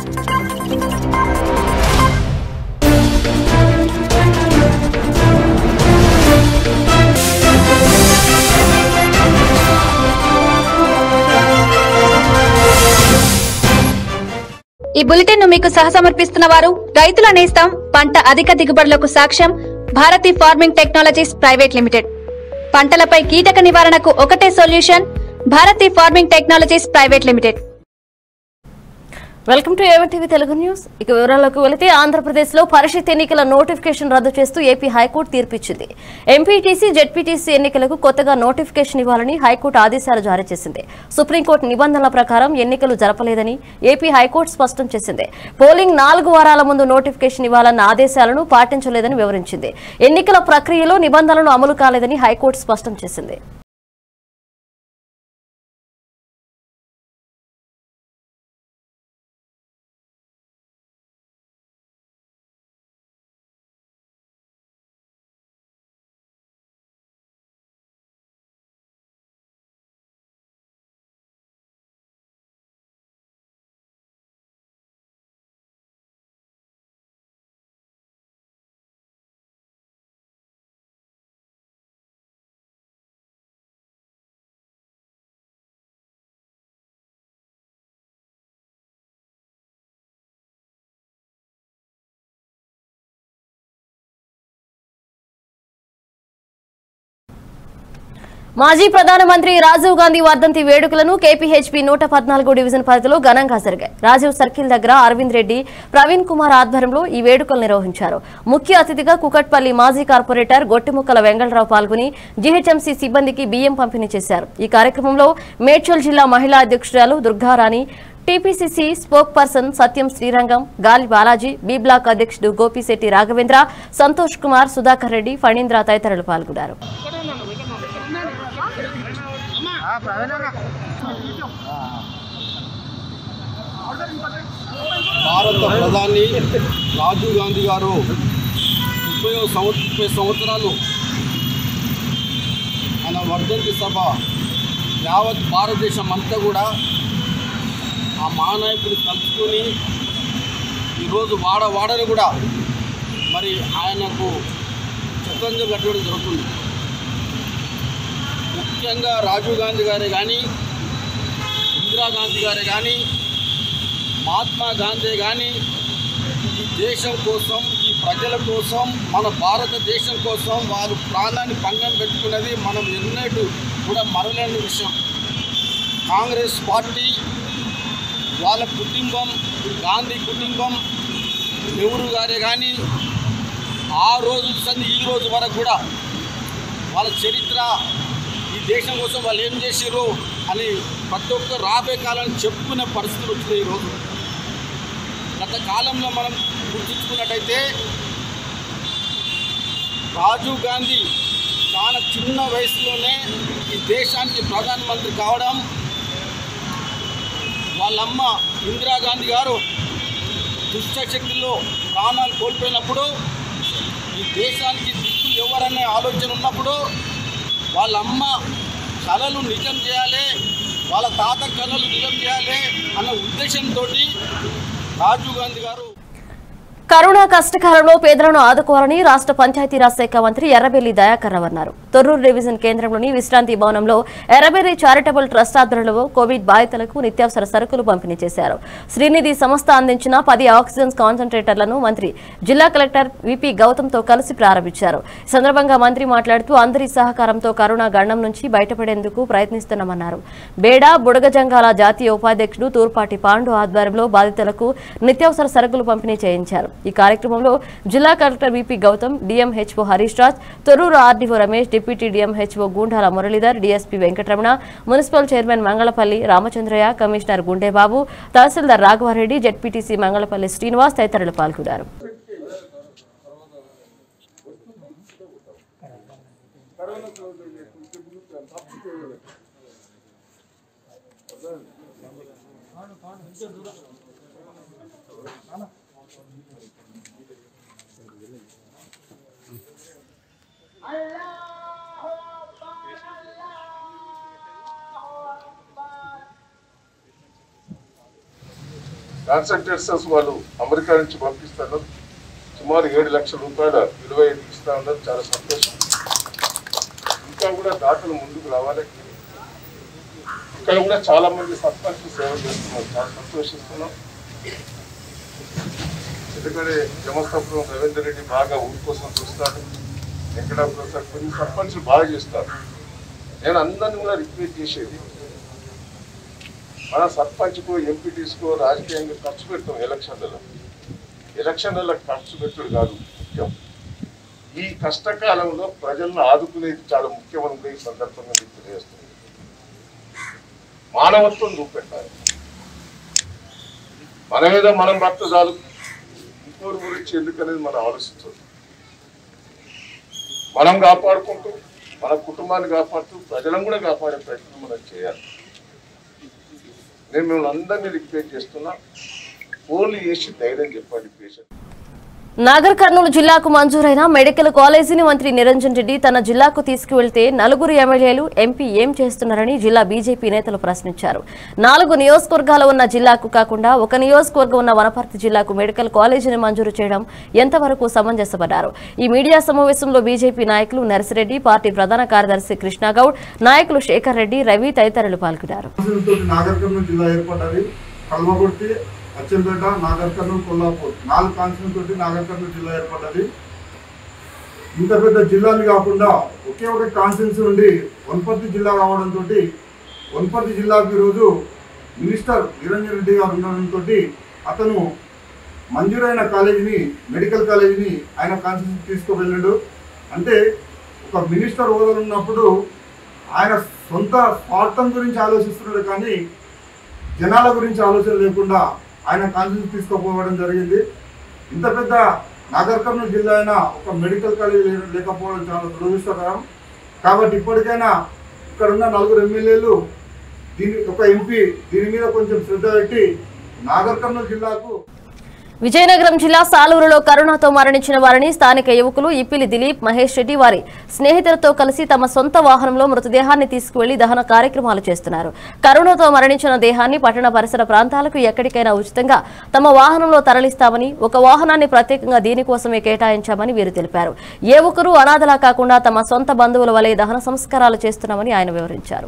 ఈ బులెటిన్ ను మీకు సహసమర్పిస్తున్న వారు రైతుల నేస్తం పంట అధిక దిగుబడులకు సాక్ష్యం Bharathi farming technologies private limited పంటలపై కీటక నివారణకు ఒకటే solution Bharathi farming technologies private limited welcome to A one TV Telugu news ఇక వివరాలకు వెళితే ఆంధ్రప్రదేశ్ లో పరిషత్ ఎన్నికల నోటిఫికేషన్ రద్దు చేస్తూ ఏపీ హైకోర్టు తీర్పిచ్చింది ఎంపీటీసీ జెడ్పీటీసీ ఎన్నికలకు కొత్తగా నోటిఫికేషన్ ఇవ్వాలని హైకోర్టు ఆదేశాలు జారీ చేసింది సుప్రీంకోర్టు నిబంధనల ప్రకారం ఎన్నికలు జరపలేదని ఏపీ హైకోర్టు స్పష్టం చేసింది పోలింగ్ నాలుగు వారాల ముందు నోటిఫికేషన్ ఇవ్వాలన్న ఆదేశాలను పాటించలేదని వివరించింది ఎన్నికల ప్రక్రియలో నిబంధనలు అమలు కాలేదని హైకోర్టు స్పష్టం చేసింది మాజీ ప్రధానమంత్రి రాజీవ్ గాంధీ వర్ధంతి వేడుకలను కేపీహెచ్పీ నూట పద్నాలుగు డివిజన్ పరిధిలో ఘనంగా జరిగాయి రాజీవ్ సర్కిల్ దగ్గర అరవింద్ రెడ్డి ప్రవీణ్ కుమార్ ఆధ్వర్యంలో ఈ వేడుకలు నిర్వహించారు ముఖ్య అతిథిగా కుకట్పల్లి మాజీ కార్పొరేటర్ గొట్టిముక్కల వెంగళరావు పాల్గొని జీహెచ్ఎంసీ సిబ్బందికి బియ్యం పంపిణీ చేశారు ఈ కార్యక్రమంలో మేడ్చల్ జిల్లా మహిళా అధ్యక్షురాలు Durgarani TPCC spoke person Satyam Srirangam Gali Balaji B block అధ్యక్షుడు గోపిశెట్టి రాఘవేంద్ర సంతోష్ కుమార్ సుధాకర్ రెడ్డి ఫణీంద్ర తదితరులు పాల్గొన్నారు భారత ప్రధాని రాజీవ్ గాంధీ గారు ముప్పై సంవత్సరం ముప్పై సంవత్సరాలు ఆయన వర్ధంతి సభ యావత్ భారతదేశం అంతా కూడా ఆ మహానాయకుడిని తలుచుకొని ఈరోజు వాడ వాడని కూడా మరి ఆయనకు శ్రద్ధాంజలి కట్టడం జరుగుతుంది ముఖ్యంగా రాజీవ్ గాంధీ గారే కానీ ఇందిరాగాంధీ గారే కానీ మహాత్మా గాంధీ కానీ ఈ దేశం కోసం ఈ ప్రజల కోసం మన భారతదేశం కోసం వారు ప్రాణాన్ని పంగం పెట్టుకున్నది మనం ఎన్నటూ కూడా మరలేని విషయం కాంగ్రెస్ పార్టీ వాళ్ళ కుటుంబం గాంధీ కుటుంబం నెహ్రూ గారే కానీ ఆ రోజు సంది ఈ రోజు వరకు కూడా వాళ్ళ చరిత్ర ఈ దేశం కోసం వాళ్ళు ఏం చేసిర్రు అని ప్రతి ఒక్క రాబోయే కాలాన్ని చెప్పుకునే పరిస్థితులు వచ్చినాయి ఈరోజు గత కాలంలో మనం గుర్తుంచుకున్నట్టయితే రాజీవ్ గాంధీ చాలా చిన్న వయసులోనే ఈ దేశానికి ప్రధానమంత్రి కావడం వాళ్ళమ్మ ఇందిరాగాంధీ గారు దుష్టశక్తిలో ప్రాణాలు కోల్పోయినప్పుడు ఈ దేశానికి దిక్కు ఎవరనే ఆలోచన ఉన్నప్పుడు వాళ్ళ అమ్మ కళలు నిజం చేయాలి వాళ్ళ తాత కళలు నిజం చేయాలి అన్న ఉద్దేశంతో రాజీవ్ గాంధీ గారు కరోనా కష్టకాలంలో పేదలను ఆదుకోవాలని రాష్ట్ర పంచాయతీరాజ్ శాఖ మంత్రి ఎర్రబెల్లి దయాకర్ రావు అన్నారు తొర్రూరు డివిజన్ కేంద్రంలోని విశ్రాంతి భవనంలో ఎర్రబెల్లి చారిటబుల్ ట్రస్ట్ ఆధ్వర్యంలో కోవిడ్ బాధితులకు నిత్యావసర సరుకులు పంపిణీ చేశారు శ్రీనిధి సంస్థ అందించిన పది ఆక్సిజన్ కాన్సన్ట్రేటర్లను మంత్రి జిల్లా కలెక్టర్ విపి గౌతమ్తో కలిసి ప్రారంభించారు ఈ సందర్భంగా మంత్రి మాట్లాడుతూ అందరి సహకారంతో కరోనా గండం నుంచి బయటపడేందుకు ప్రయత్నిస్తున్నామన్నారు బేడా బుడగజంగాల జాతీయ ఉపాధ్యక్షుడు తూర్పాటి పాండు ఆధ్వర్యంలో బాధితులకు నిత్యావసర సరుకులు పంపిణీ చేయించారు ఈ కార్యక్రమంలో జిల్లా collector VP Gautham DMHO Harish Raj Torrur RDO Ramesh deputy DMHO Gundala Muralidhar DSP Venkataramana municipal chairman Mangalapalli Ramachandraiah commissioner Gunde Babu తహసీల్దార్ రాఘవారెడ్డి జెడ్పీటీసీ మంగళపల్లి శ్రీనివాస్ తదితరులు పాల్గొన్నారు కాన్సన్ట్రేట్స్ వాళ్ళు అమెరికా నుంచి పంపిస్తారు సుమారు ఏడు లక్షల రూపాయల విలువ ఇస్తా ఉన్నారు చాలా సంతోషం ఇంకా కూడా దాతలు ముందుకు రావాలి ఇక్కడ కూడా చాలా మంది సర్పంచ్ సేవ చేస్తున్నారు చాలా సంతోషిస్తున్నాం ఎందుకంటే జమస్తాపురం రవీందర్ రెడ్డి బాగా ఊరి కోసం చూస్తాడు వెంకటాపురం సార్ కొన్ని సర్పంచ్లు బాగా చేస్తారు నేను అందరిని కూడా రిక్వెస్ట్ చేసేది మన సర్పంచ్కు ఎంపీటీస్కో రాజకీయంగా ఖర్చు పెడతాం ఎలక్షన్లలో ఎలక్షన్లలో ఖర్చు పెట్టుడు కాదు ముఖ్యం ఈ కష్టకాలంలో ప్రజలను ఆదుకునేది చాలా ముఖ్యమైన ఈ సందర్భంగా మీకు తెలియజేస్తుంది మానవత్వం చూపెట్టాలి మన మీద మనం భర్త చాలు ఇంకోరి గురించి ఎందుకనేది మనం ఆలోచించదు మనం కాపాడుకుంటూ మన కుటుంబాన్ని కాపాడుతూ ప్రజలను కూడా కాపాడే ప్రయత్నం మనం చేయాలి నేను మిమ్మల్ని అందరినీ రిక్వెస్ట్ చేస్తున్నా ఫోన్లు చేసి ధైర్యం చెప్పండి పేషెంట్ నాగర్ కర్నూలు జిల్లాకు మంజూరైన మెడికల్ కాలేజీని మంత్రి నిరంజన్ రెడ్డి తన జిల్లాకు తీసుకువెళ్తే నలుగురు ఎమ్మెల్యేలు ఎంపీ ఏం చేస్తున్నారని జిల్లా బీజేపీ నేతలు ప్రశ్నించారు నాలుగు నియోజకవర్గాలు ఉన్న జిల్లాకు కాకుండా ఒక నియోజకవర్గం ఉన్న వనపర్తి జిల్లాకు మెడికల్ కాలేజీని మంజూరు చేయడం ఎంతవరకు సమంజసపడ్డారు ఈ మీడియా సమావేశంలో బీజేపీ నాయకులు నర్సిరెడ్డి పార్టీ ప్రధాన కార్యదర్శి కృష్ణాగౌడ్ నాయకులు శేఖర్ రెడ్డి రవి తదితరులు పాల్గొన్నారు తోటి నాగర్ కర్నూలు జిల్లా ఏర్పడ్డది కల్వకుర్తి అచ్చంపేట నాగర్ కర్నూలు కొల్లాపూర్ నాలుగు కాన్స్టిట్యూన్ తోటి నాగర్ కర్నూలు జిల్లా ఏర్పడ్డది ఇంత పెద్ద జిల్లాలు కాకుండా ఒకే ఒక కాన్స్టిట్యూన్సీ నుండి వనపర్తి జిల్లా రావడంతో వనపర్తి జిల్లాకు ఈరోజు మినిస్టర్ నిరంజన్ రెడ్డి గారు ఉండడంతో అతను మంజూరైన కాలేజీని మెడికల్ కాలేజీని ఆయన కాన్స్టిట్యూన్సీ తీసుకువెళ్ళాడు అంటే ఒక మినిస్టర్ హోదాలో ఉన్నప్పుడు ఆయన సొంత స్వార్థం గురించి ఆలోచిస్తున్నాడు కానీ జనాల గురించి ఆలోచన లేకుండా ఆయన కాన్స్టిట్యూషన్ తీసుకోపోవడం జరిగింది ఇంత పెద్ద నాగర్ కర్నూలు జిల్లా అయినా ఒక మెడికల్ కాలేజ్ లే- లేకపోవడం చాలా దురదృష్టకరం కాబట్టి ఇప్పటికైనా ఇక్కడ ఉన్న నలుగురు ఎమ్మెల్యేలు దీని ఒక ఎంపీ దీని మీద కొంచెం శ్రద్ధ పెట్టి నాగర్ కర్నూలు జిల్లాకు విజయనగరం జిల్లా సాలూరులో కరోనాతో మరణించిన వారిని స్థానిక యువకులు ఇప్పిలి దిలీప్ మహేష్ రెడ్డి వారి స్నేహితులతో కలిసి తమ సొంత వాహనంలో మృతదేహాన్ని తీసుకువెళ్లి దహన కార్యక్రమాలు చేస్తున్నారు కరోనాతో మరణించిన దేహాన్ని పట్టణ పరిసర ప్రాంతాలకు ఎక్కడికైనా ఉచితంగా తమ వాహనంలో తరలిస్తామని ఒక వాహనాన్ని ప్రత్యేకంగా దీనికోసమే కేటాయించామని వీరు తెలిపారు ఏ ఒక్కరూ అనాథలా కాకుండా తమ సొంత బంధువుల వలె దహన సంస్కారాలు చేస్తున్నామని ఆయన వివరించారు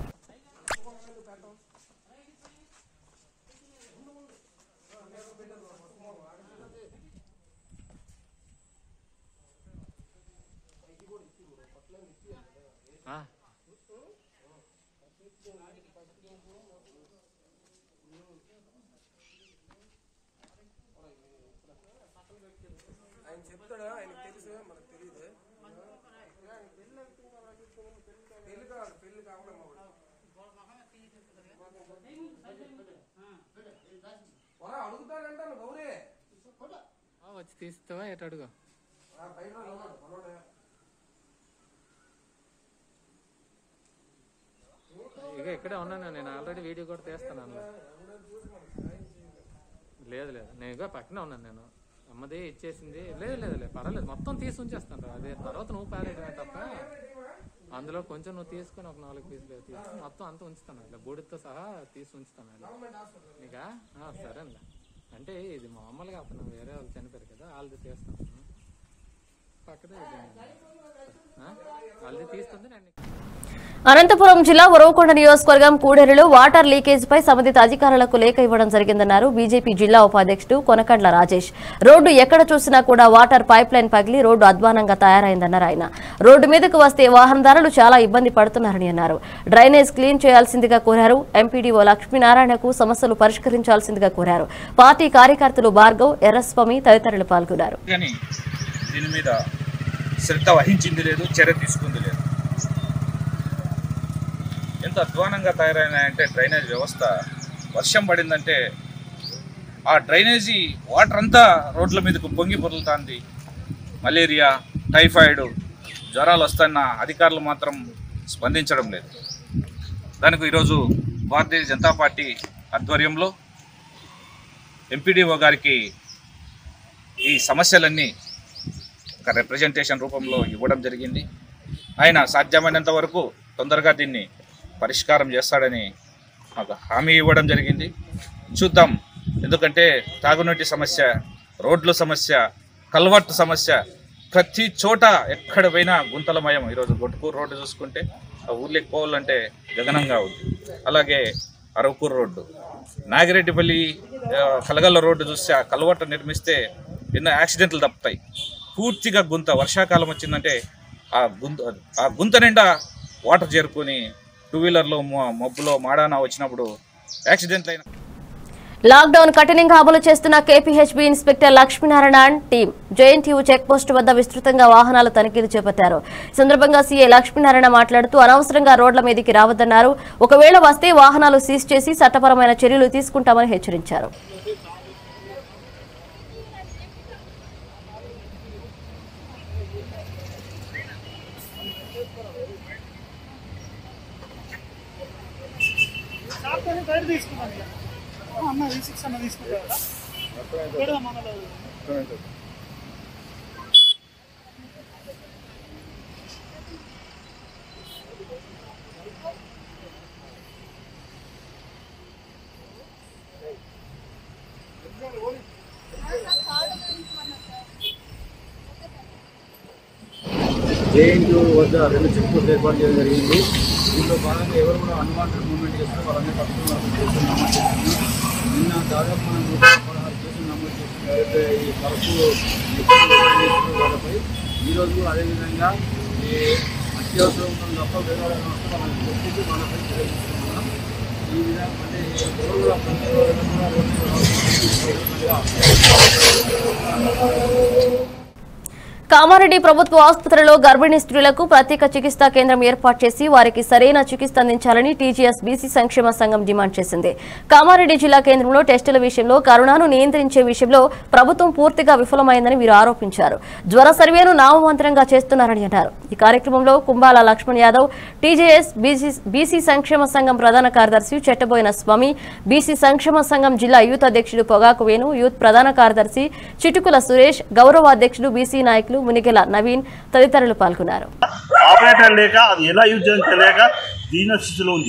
ఆ, వచ్చి తీస్తావా ఎటు అడుగు ఇక ఇక్కడే ఉన్నాను నేను ఆల్రెడీ వీడియో కూడా తీస్తాను అందులో లేదు లేదు నేను ఇక పక్కనే ఉన్నాను నేను అమ్మది ఇచ్చేసింది లేదు లేదు లేదు పర్వాలేదు మొత్తం తీసి ఉంచేస్తాను అదే తర్వాత నువ్వు పారేయడమే తప్ప అందులో కొంచెం నువ్వు తీసుకొని ఒక నాలుగు పీసులు తీసి మొత్తం అంతా ఉంచుతాను ఇట్లా బూడితో సహా తీసి ఉంచుతాను ఇలా నీకా ఆ, సరేలే అంటే ఇది మామూలుగా అతను వేరే వాళ్ళు చనిపోయారు కదా వాళ్ళది తీస్తాను పక్కనే ఇది. ఆ? వాళ్ళది తీస్తుంది నేను అనంతపురం జిల్లా ఉరవకొండ నియోజకవర్గం కూడేరులో వాటర్ లీకేజ్ పై సంబంధిత అధికారులకు లేఖ ఇవ్వడం జరిగిందన్నారు బీజేపీ జిల్లా ఉపాధ్యక్షుడు కొనకండ్ల రాజేష్ రోడ్డు ఎక్కడ చూసినా కూడా వాటర్ పైప్ లైన్ పగిలి రోడ్డు అధ్వానంగా తయారైందన్నారు ఆయన రోడ్డు మీదకు వస్తే వాహనదారులు చాలా ఇబ్బంది పడుతున్నారని అన్నారు డ్రైనేజ్ క్లీన్ చేయాల్సిందిగా కోరారు ఎంపీడీఓ లక్ష్మీనారాయణకు సమస్యలు పరిష్కరించాల్సిందిగా కోరారు పార్టీ కార్యకర్తలు భార్గవ్ ఎర్రస్వామి తదితరులు పాల్గొన్నారు కానీ దీని మీద శ్రద్ధ వహించింది లేదు చర్య తీసుకుంది లేదు ఎంత అధ్వానంగా తయారైనాయంటే డ్రైనేజ్ వ్యవస్థ వర్షం పడిందంటే ఆ డ్రైనేజీ వాటర్ అంతా రోడ్ల మీదకు పొంగి పొరులుతుంది మలేరియా టైఫాయిడ్ జ్వరాలు వస్తున్న అధికారులు మాత్రం స్పందించడం లేదు దానికి ఈరోజు భారతీయ జనతా పార్టీ ఆధ్వర్యంలో ఎంపీడీఓ గారికి ఈ సమస్యలన్నీ ఒక రిప్రజెంటేషన్ రూపంలో ఇవ్వడం జరిగింది ఆయన సాధ్యమైనంత వరకు తొందరగా దీన్ని పరిష్కారం చేస్తాడని మాకు హామీ ఇవ్వడం జరిగింది చూద్దాం ఎందుకంటే తాగునీటి సమస్య రోడ్ల సమస్య కల్వర్ట్ సమస్య ప్రతి చోట ఎక్కడ పోయినా గుంతలమయం ఈరోజు గొట్టుకూరు రోడ్డు చూసుకుంటే ఆ ఊర్లోకి పోవాలంటే గగనంగా ఉంది అలాగే అరవకూరు రోడ్డు నాగిరెడ్డిపల్లి ఆ, కలగల్ల రోడ్డు చూస్తే ఆ కలవట్ట నిర్మిస్తే ఎన్నో యాక్సిడెంట్లు తప్పుతాయి పూర్తిగా గుంత వర్షాకాలం వచ్చిందంటే ఆ గుంత ఆ గుంత నిండా వాటర్ చేరుకొని టూ వీలర్లో మొ- మబ్బులో మాడాన వచ్చినప్పుడు యాక్సిడెంట్లు అయిన లాక్డౌన్ కఠినంగా అమలు చేస్తున్న KPHB inspector Lakshminarayana team JNTU check post వద్ద విస్తృతంగా వాహనాల తనిఖీలు చేపట్టారు ఈ సందర్భంగా సీఏ లక్ష్మీనారాయణ మాట్లాడుతూ అనవసరంగా రోడ్ల మీదకి రావద్దన్నారు ఒకవేళ వస్తే వాహనాలు సీజ్ చేసి చట్టపరమైన చర్యలు తీసుకుంటామని హెచ్చరించారు బయట తీసుకున్నాను ఇక. అన్న ఈ సిక్స్ అన్న తీసుకుంటారా పెడదాం అన్నలో. జేఎన్యూ వద్ద రెండు చెక్ పోస్ట్ ఏర్పాటు చేయడం జరిగింది దీంట్లో భాగంగా ఎవరు కూడా అన్వాంటెడ్ మూవ్మెంట్ చేస్తే వాళ్ళని పట్టుకున్నారు కేసులు నమోదు చేస్తున్నాం నిన్న దాదాపు మనం నూట పదహారు కేసులు నమోదు చేస్తున్నాం ఏదైతే ఈ కరుపు వాళ్ళపై ఈరోజు అదేవిధంగా ఈ అత్యవసరం ఉంటుంది తప్ప వేరే వాళ్ళని వస్తే వాళ్ళని గుర్తించి వాళ్ళపై చర్యలు తీసుకుంటున్నాం ఈ విధంగా అంటే ఎవరు కూడా ప్రతి ఒక్కరు కూడా రోడ్డు కామారెడ్డి ప్రభుత్వ ఆసుపత్రిలో గర్భిణీ స్త్రీలకు ప్రత్యేక చికిత్సా కేంద్రం ఏర్పాటు చేసి వారికి సరైన చికిత్స అందించాలని టీజీఎస్ బీసీ సంక్షేమ సంఘం డిమాండ్ చేసింది కామారెడ్డి జిల్లా కేంద్రంలో టెస్టుల విషయంలో కరోనాను నియంత్రించే విషయంలో ప్రభుత్వం పూర్తిగా విఫలమైందని వీరు ఆరోపించారు జ్వర సర్వేను నామమాత్రంగా చేస్తున్నారని అన్నారు ఈ కార్యక్రమంలో Kumbala Lakshman Yadav TJS BC BC సంక్షేమ సంఘం ప్రధాన కార్యదర్శి చెట్టబోయిన స్వామి బీసీ సంక్షేమ సంఘం జిల్లా యూత్ అధ్యక్షుడు పొగాకు వేణు యూత్ ప్రధాన కార్యదర్శి చిటుకుల సురేష్ గౌరవ అధ్యక్షుడు బీసీ నాయకులు మునిగెల నవీన్ తదితరులు పాల్గొన్నారు ఆపరేటర్ లేక అది ఎలా యూజ్ చేయాలో తెలియక దీన స్థితిలో ఉంది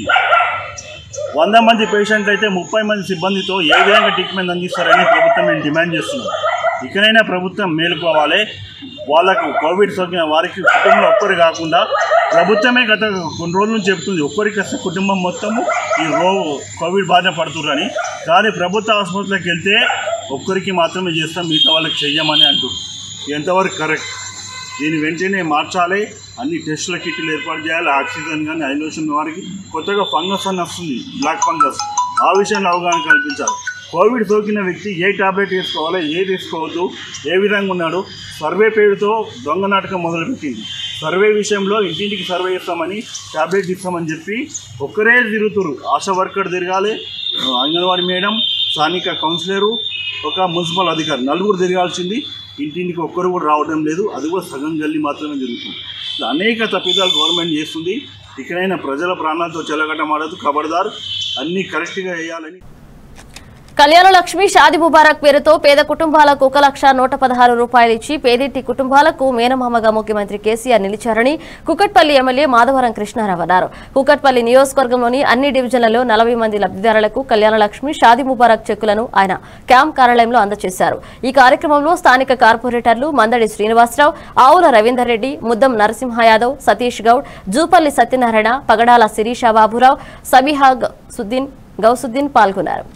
వంద మంది పేషెంట్లు అయితే ముప్పై మంది సిబ్బందితో ఏ విధంగా ట్రీట్మెంట్ అందిస్తారని ప్రభుత్వం మేము డిమాండ్ చేస్తున్నాం ఇకనైనా ప్రభుత్వం మేలుకోవాలి వాళ్ళకు కోవిడ్ సోకిన వారికి కుటుంబంలో ఒక్కరు కాకుండా ప్రభుత్వమే గత కొన్ని రోజుల నుంచి చెప్తుంది ఒక్కరికి వస్తే కుటుంబం మొత్తము ఈ రో కోవిడ్ బారిన పడుతుర్రని కానీ ప్రభుత్వ ఆసుపత్రికి వెళ్తే ఒక్కరికి మాత్రమే చేస్తాం మిగతా వాళ్ళకి చెయ్యమని అంటారు ఎంతవరకు కరెక్ట్ దీన్ని వెంటనే మార్చాలి అన్ని టెస్టుల కిట్లు ఏర్పాటు చేయాలి ఆక్సిజన్ కానీ ఐలోషన్ వారికి కొత్తగా ఫంగస్ అని వస్తుంది బ్లాక్ ఫంగస్ ఆ విషయంలో అవగాహన కల్పించాలి కోవిడ్ సోకిన వ్యక్తి ఏ టాబ్లెట్ వేసుకోవాలి ఏది వేసుకోవద్దు ఏ విధంగా ఉన్నాడు సర్వే పేరుతో దొంగ నాటకం మొదలుపెట్టింది సర్వే విషయంలో ఇంటింటికి సర్వే చేస్తామని టాబ్లెట్ ఇస్తామని చెప్పి ఒక్కరే తిరుగుతురు ఆశా వర్కర్ తిరగాలి అంగన్వాడీ మేడం స్థానిక కౌన్సిలరు ఒక మున్సిపల్ అధికారి నలుగురు తిరగాల్సింది ఇంటింటికి ఒక్కరు కూడా రావడం లేదు అది కూడా సగం గల్లి మాత్రమే జరుగుతుంది ఇట్లా అనేక తప్పిదాలు గవర్నమెంట్ చేస్తుంది ఇకనైనా ప్రజల ప్రాణాలతో చెలగటమాడదు కబడ్దార్ అన్నీ కరెక్ట్గా వేయాలని కళ్యాణ లక్ష్మి షాది ముబారక్ పేరుతో పేద కుటుంబాలకు ఒక లక్ష నూట పదహారు రూపాయలు ఇచ్చి పేదింటి కుటుంబాలకు మేనమామగా ముఖ్యమంత్రి కేసీఆర్ నిలిచారని కుకట్పల్లి ఎమ్మెల్యే మాధవరం కృష్ణారావు అన్నారు కుకట్పల్లి నియోజకవర్గంలోని అన్ని డివిజన్లలో నలభై మంది లబ్ధిదారులకు కళ్యాణ లక్ష్మి షాది ముబారక్ చెక్కులను ఆయన క్యాంప్ కార్యాలయంలో అందజేశారు ఈ కార్యక్రమంలో స్థానిక కార్పొరేటర్లు మందడి శ్రీనివాసరావు ఆవుల రవీందర్ రెడ్డి ముద్దం నరసింహ యాదవ్ సతీష్ గౌడ్ జూపల్లి సత్యనారాయణ పగడాల శిరీష బాబురావు సబిహా సుద్దీన్ గౌసుద్దీన్ పాల్గొన్నారు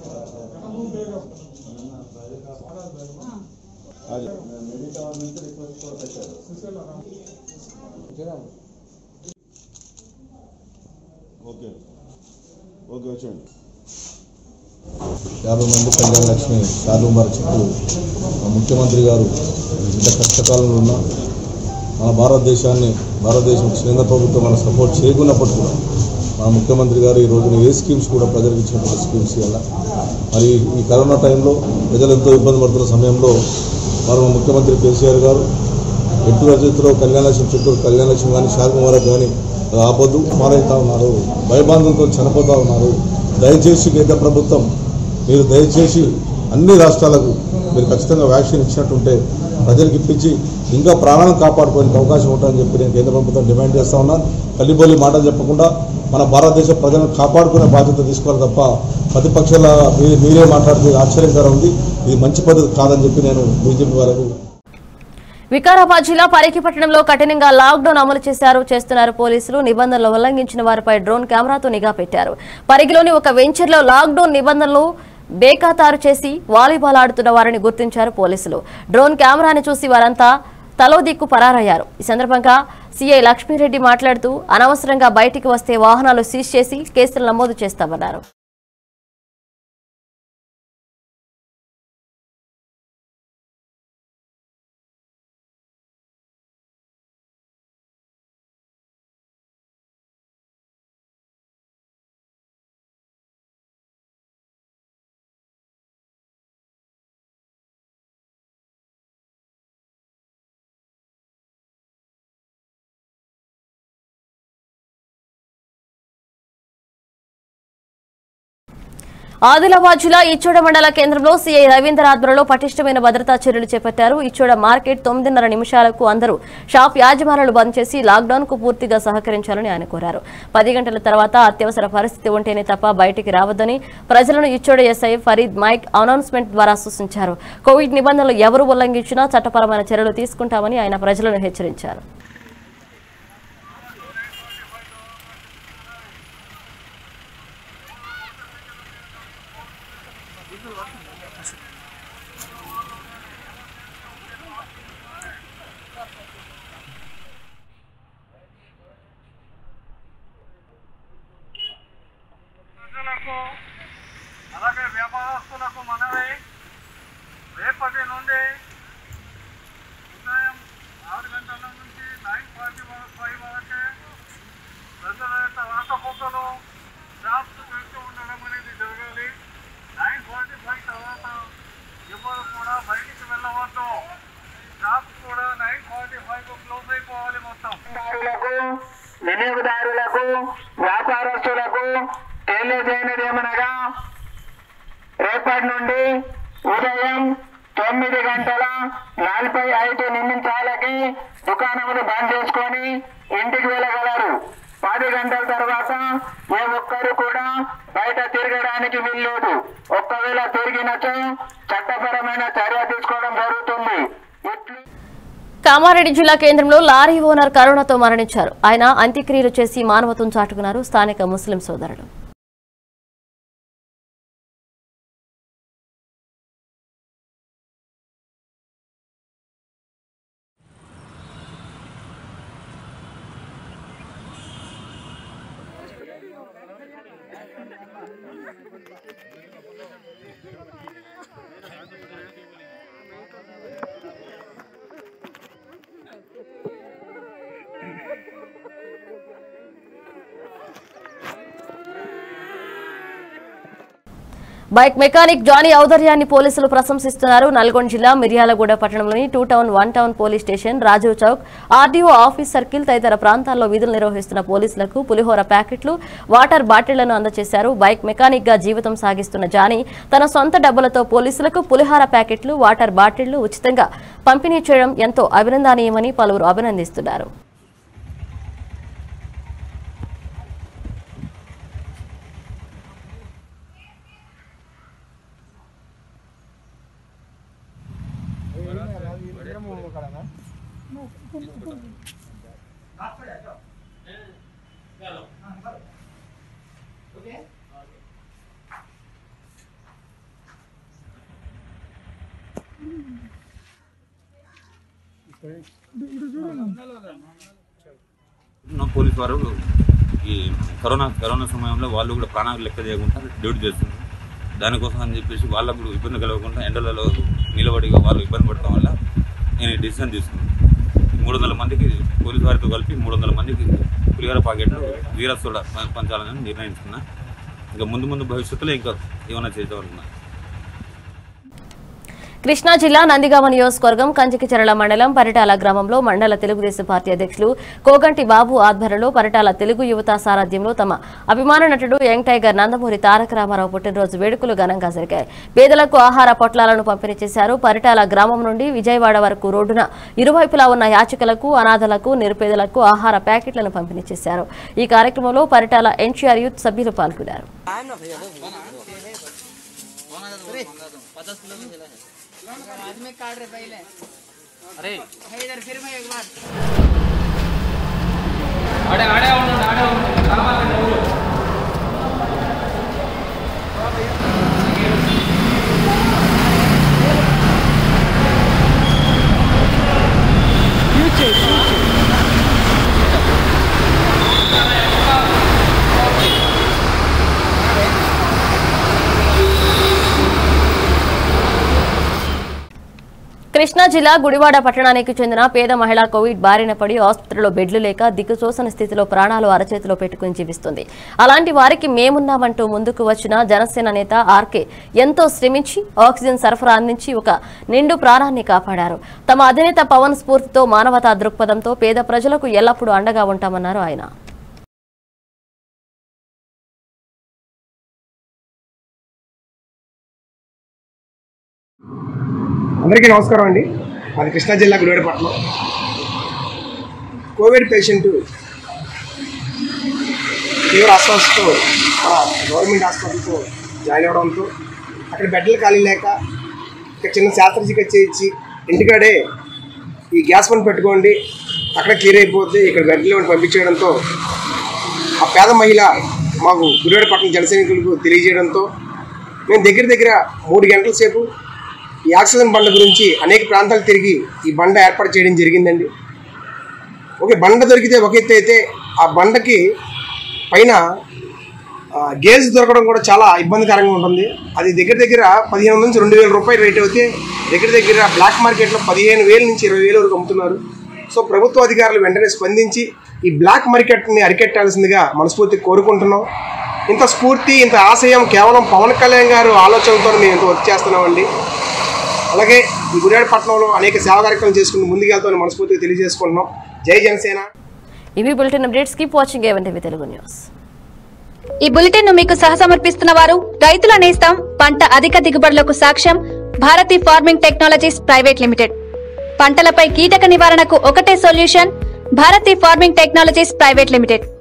ఓకే ఓకే వచ్చేయండి యాభై మంది కళ్యాణ లక్ష్మి చాలుమార్ చెట్టు మా ముఖ్యమంత్రి గారు ఇంత కష్టకాలంలో ఉన్న మన భారతదేశాన్ని భారతదేశం కేంద్ర ప్రభుత్వం మన సపోర్ట్ చేయకున్నప్పుడు కూడా మన ముఖ్యమంత్రి గారు ఈ రోజున ఏ స్కీమ్స్ కూడా ప్రజలకు ఇచ్చినటువంటి స్కీమ్స్ వల్ల మరి ఈ కరోనా టైంలో ప్రజలు ఎంతో ఇబ్బంది పడుతున్న సమయంలో మరి మా ముఖ్యమంత్రి కేసీఆర్ గారు ఎట్టు రచయితలో కళ్యాణలక్ష్మి చుట్టూ కళ్యాణలక్ష్మి కానీ శాల్కుమార్ కానీ ఆపొద్దు మారైతా ఉన్నారు భయబాంధంతో చనిపోతూ ఉన్నారు దయచేసి కేంద్ర ప్రభుత్వం మీరు దయచేసి అన్ని రాష్ట్రాలకు మీరు ఖచ్చితంగా వ్యాక్సిన్ ఇచ్చినట్టుంటే ప్రజలకు ఇప్పించి ఇంకా ప్రాణాలను కాపాడుకోవడానికి అవకాశం ఉంటుందని చెప్పి నేను కేంద్ర ప్రభుత్వం డిమాండ్ చేస్తా ఉన్నాను కల్లిబోలి మాటలు చెప్పకుండా మన భారతదేశ ప్రజలను కాపాడుకునే బాధ్యత తీసుకోవాలి తప్ప ప్రతిపక్షాల మీ- మీరే మాట్లాడితే ఆశ్చర్యకరం ఉంది ఇది మంచి పద్ధతి కాదని చెప్పి నేను బీజేపీ వాళ్ళకు వికారాబాద్ జిల్లా పరికి పట్టణంలో కఠినంగా లాక్డౌన్ అమలు చేశారు చేస్తున్నారు పోలీసులు నిబంధనలు ఉల్లంఘించిన వారిపై డ్రోన్ కెమెరాతో నిఘా పెట్టారు పరిగిలోని ఒక వెంచర్లో లాక్డౌన్ నిబంధనలు బేఖాతారు చేసి వాలీబాల్ ఆడుతున్న వారిని గుర్తించారు పోలీసులు డ్రోన్ కెమెరాని చూసి వారంతా తలో దిక్కు పరారయ్యారు ఈ సందర్భంగా సీఐ లక్ష్మీరెడ్డి మాట్లాడుతూ అనవసరంగా బయటికి వస్తే వాహనాలు సీజ్ చేసి కేసులు నమోదు చేస్తామన్నారు ఆదిలాబాద్ జిల్లా ఇచ్చోడ మండల కేంద్రంలో సీఐ రవీందర్ ఆధ్వర్యంలో పటిష్టమైన భద్రతా చర్యలు చేపట్టారు ఇచ్చోడ మార్కెట్ తొమ్మిదిన్నర నిమిషాలకు అందరూ షాప్ యాజమానులు బంద్ చేసి లాక్డౌన్ కు పూర్తిగా సహకరించాలని ఆయన కోరారు పది గంటల తర్వాత అత్యవసర పరిస్థితి ఉంటేనే తప్ప బయటికి రావద్దని ప్రజలను Ichoda SI Farid mike announcement ద్వారా సూచించారు కోవిడ్ నిబంధనలు ఎవరు ఉల్లంఘించినా చట్టపరమైన చర్యలు తీసుకుంటామని ఆయన ప్రజలను హెచ్చరించారు ప్రజలకు అలాగే వ్యాపారస్తులకు మనవి రేపటి నుండి ఉదయం ఆరు గంటల నుంచి నైన్ ఫార్టీ ఫైవ్ వరకే ప్రజల యొక్క రాకపోకలు షాప్స్ పెడుతూ ఉండడం అనేది జరగాలి నైన్ ఫార్టీ ఫైవ్ తర్వాత ఎవరు కూడా బయటికి వెళ్ళవద్దు షాప్స్ కూడా నైన్ ఫార్టీ ఫైవ్ క్లోజ్ అయిపోవాలి మొత్తం వినియోగదారులకు వ్యాపారస్తులకు తెలియజేయనిది ఏమనగా రేపటి నుండి ఉదయం తొమ్మిది గంటల నలభై ఐదు నిమిషాలకి దుకాణములు బంద్ చేసుకొని ఇంటికి వెళ్ళగలరు పది గంటల తర్వాత ఏ ఒక్కరు కూడా బయట తిరగడానికి వీల్లేదు ఒక్కవేళ తిరిగినచో చట్టపరమైన చర్య తీసుకోవడం జరుగుతుంది కామారెడ్డి జిల్లా కేంద్రంలో లారీ ఓనర్ కరోనాతో మరణించారు ఆయన అంత్యక్రియలు చేసి మానవత్వం చాటుకున్నారు స్థానిక ముస్లిం సోదరులు బైక్ మెకానిక్ జానీ ఔదర్యాన్ని పోలీసులు ప్రశంసిస్తున్నారు నల్గొండ జిల్లా మిర్యాలగూడ పట్టణంలోని two town one town police station Rajiv chowk RDO office circle తదితర ప్రాంతాల్లో విధులు నిర్వహిస్తున్న పోలీసులకు పులిహోర ప్యాకెట్లు వాటర్ బాటిళ్లను అందజేశారు బైక్ మెకానిక్ గా జీవితం సాగిస్తున్న జానీ తన సొంత డబ్బులతో పోలీసులకు పులిహోర ప్యాకెట్లు వాటర్ బాటిళ్లు ఉచితంగా పంపిణీ చేయడం ఎంతో అభినందనీయమని పలువురు అభినందిస్తున్నారు ఉన్న పోలీస్ వారు ఈ కరోనా కరోనా సమయంలో వాళ్ళు కూడా ప్రాణాలు లెక్క చేయకుండా డ్యూటీ చేస్తున్నారు దానికోసం అని చెప్పేసి వాళ్ళకు కూడా ఇబ్బంది కలగకుండా ఎండలలో నిలబడి వాళ్ళు ఇబ్బంది పడటం వల్ల నేను ఈ డిసిజన్ తీసుకున్నాను మూడు వందల మందికి పోలీస్ వారితో కలిపి మూడు వందల మందికి పులిహోర పాకెట్లు వీరస్ కూడా ప- పంచాలని నిర్ణయించుకున్నా ఇంకా ముందు ముందు భవిష్యత్తులో ఇంకా ఏమైనా చేద్దామనుకున్నా కృష్ణా జిల్లా నందిగామ నియోజకవర్గం కంచికిచెరల మండలం పరిటాల గ్రామంలో మండల తెలుగుదేశం పార్టీ అధ్యక్షులు కోగంటి బాబు ఆధ్వర్యంలో పరిటాల తెలుగు యువత సారథ్యంలో తమ అభిమాన నటుడు యంగ్ టైగర్ నందమూరి తారక రామారావు పుట్టినరోజు వేడుకలు ఘనంగా జరిగాయి పేదలకు ఆహార పొట్లాలను పంపిణీ చేశారు పరిటాల గ్రామం నుండి విజయవాడ వరకు రోడ్డున ఇరువైపులా ఉన్న యాచకులకు అనాథలకు నిరుపేదలకు ఆహార ప్యాకెట్లను పంపిణీ చేశారు ఈ కార్యక్రమంలో పరిటాల ఎన్టీఆర్ యూత్ సభ్యులు పాల్గొన్నారు కృష్ణా జిల్లా గుడివాడ పట్టణానికి చెందిన పేద మహిళ కోవిడ్ బారిన పడి ఆసుపత్రిలో బెడ్లు లేక దిక్కుచోసని స్థితిలో ప్రాణాలు అరచేతిలో పెట్టుకుని జీవిస్తుంది అలాంటి వారికి మేమున్నామంటూ ముందుకు వచ్చిన జనసేన నేత ఆర్కే ఎంతో శ్రమించి ఆక్సిజన్ సరఫరా అందించి ఒక నిండు ప్రాణాన్ని కాపాడారు తమ అధినేత పవన్ స్ఫూర్తితో మానవతా దృక్పథంతో పేద ప్రజలకు ఎల్లప్పుడూ అండగా ఉంటామన్నారు ఆయన అందరికీ నమస్కారం అండి మాది కృష్ణా జిల్లా గుడివాడపట్నం కోవిడ్ పేషెంట్ తీవ్ర అస్వస్థతో మన గవర్నమెంట్ హాస్పిటల్తో జాయిన్ అవ్వడంతో అక్కడ బెడ్లు ఖాళీ లేక ఇక్కడ చిన్న శస్త్రచికిత్స చేయించి ఇంటికాడే ఈ గ్యాస్ పని పెట్టుకోండి అక్కడ క్లియర్ అయిపోతే ఇక్కడ బెడ్లో పంపించేయడంతో ఆ పేద మహిళ మాకు గుడివాడపట్నం జన సైనికులకు తెలియజేయడంతో మేము దగ్గర దగ్గర మూడు గంటల సేపు ఈ ఆక్సిజన్ బండ గురించి అనేక ప్రాంతాలు తిరిగి ఈ బండ ఏర్పాటు చేయడం జరిగిందండి ఓకే బండ దొరికితే ఒక ఎత్తు అయితే ఆ బండకి పైన ఆ, గేజ్ దొరకడం కూడా చాలా ఇబ్బందికరంగా ఉంటుంది అది దగ్గర దగ్గర పదిహేను నుంచి రెండు వేల రూపాయలు రేట్ అయితే దగ్గర దగ్గర బ్లాక్ మార్కెట్లో పదిహేను వేల నుంచి ఇరవై వేల వరకు అమ్ముతున్నారు సో ప్రభుత్వ అధికారులు వెంటనే స్పందించి ఈ బ్లాక్ మార్కెట్ని అరికెట్టాల్సిందిగా మనస్ఫూర్తి కోరుకుంటున్నాం ఇంత స్ఫూర్తి ఇంత ఆశయం కేవలం పవన్ కళ్యాణ్ గారు ఆలోచనలతో మేము ఇంత వర్క్ చేస్తున్నామండి అలాగే ఈ గుడివాడపట్నంలో అనేక సేవా కార్యక్రమాలు చేసుకుని ముందుకెళ్తామని మనస్ఫూర్తిగా తెలియజేసుకుంటున్నాం జై జనసేన ఇవి bulletin updates keep watching A one TV Telugu news ఈ బులెటిన్ ను మీకు సహసమర్పిస్తున్న వారు రైతుల నేస్తం పంట అధిక దిగుబడులకు సాక్ష్యం Bharathi farming technologies private limited పంటలపై కీటక నివారణకు ఒకటే solution Bharathi farming technologies private limited